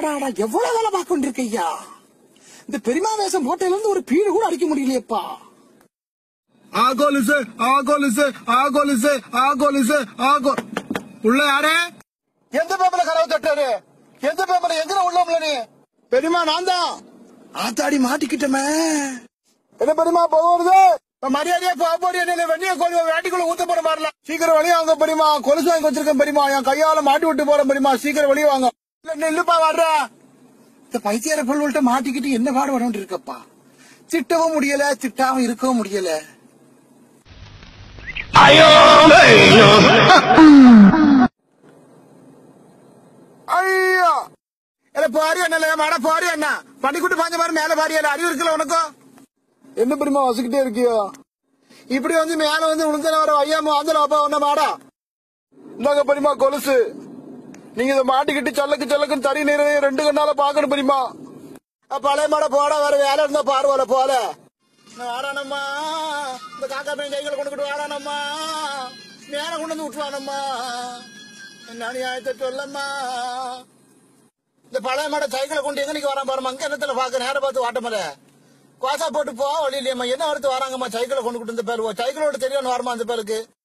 அடாடாடா எவ்வளவு வேலை பார்க்க ஐயா இந்த பெரியமா வேஷம் போட்டையில இருந்து ஒரு பீடு கூட அடிக்க முடியலையேப்பா ஆகோலிசு ஆகோலிசு ஆகோலிசு ஆகோலிசு ஆகோ உள்ள யாரே எந்த பேப்பர்ல கதவு தட்டாரு எந்த பேப்பர்ல எங்க உள்ளோம்ல நீ பெரியமா நான் தான் ஆத்தாடி மாட்டிக்கிட்டமே என்ன பெரியமா போகுது மரியாதையா போக போறியா நீ வெண்ணிய கோழி வேட்டிக்குள்ள ஊத்த போற மாதிரில சீக்கிரம் வெளியே வாங்க பெரியமா கொலுசு வாங்கி வச்சிருக்கேன் பெரியமா என் கையால மாட்டி விட்டு போறேன் பெரியமா சீக்கிரம் வெளியே வாங்க இல்ல நில்லுப்பா வர்ற இந்த பைத்தியார பொருள்கிட்ட மாட்டிக்கிட்டு என்ன பாடு வரணும் இருக்கப்பா திட்டவும் முடியல திட்டாவும் இருக்கவும் முடியல ஐயோ இல்ல பாரு என்ன மட பாரு என்ன பண்ணிக்குட்டு பாஞ்ச மாதிரி மேல பாரியா அறிவு இருக்குல்ல உனக்கும் என்ன பெருமா வசிக்கிட்டே இருக்கியோ இப்படி வந்து மேல வந்து உளுந்தன வர ஐயாம வந்து அப்பா ஒன்ன மாடா இந்தாங்க பெரியமா கொலுசு நீங்க இதை மாட்டிக்கிட்டு சல்லக்கு சல்லக்குன்னு தறி நிறைய ரெண்டு கண்ணால பாக்கணும் பெரியமா அ, பழைய மாட போட வேற வேலை இருந்தா பார்வல போல நான் வாரானம்மா இந்த காக்கா பையன் கைகளை கொண்டுகிட்டு வாரானம்மா மேல கொண்டு வந்து விட்டுவானம்மா என்ன நியாயத்தை சொல்லம்மா இந்த பழைய மாட சைக்கிளை கொண்டு எங்க நிக்க வரான் பாருமா அங்க இடத்துல பாக்க நேரம் பார்த்து வாட்டமல கோசா போட்டு போ வழி இல்லையம்மா என்ன வரத்து வராங்கம்மா சைக்கிளை கொண்டு இந்த பேர் சைக்கிளோட தெரியும் வருமா அந்த பேருக்கு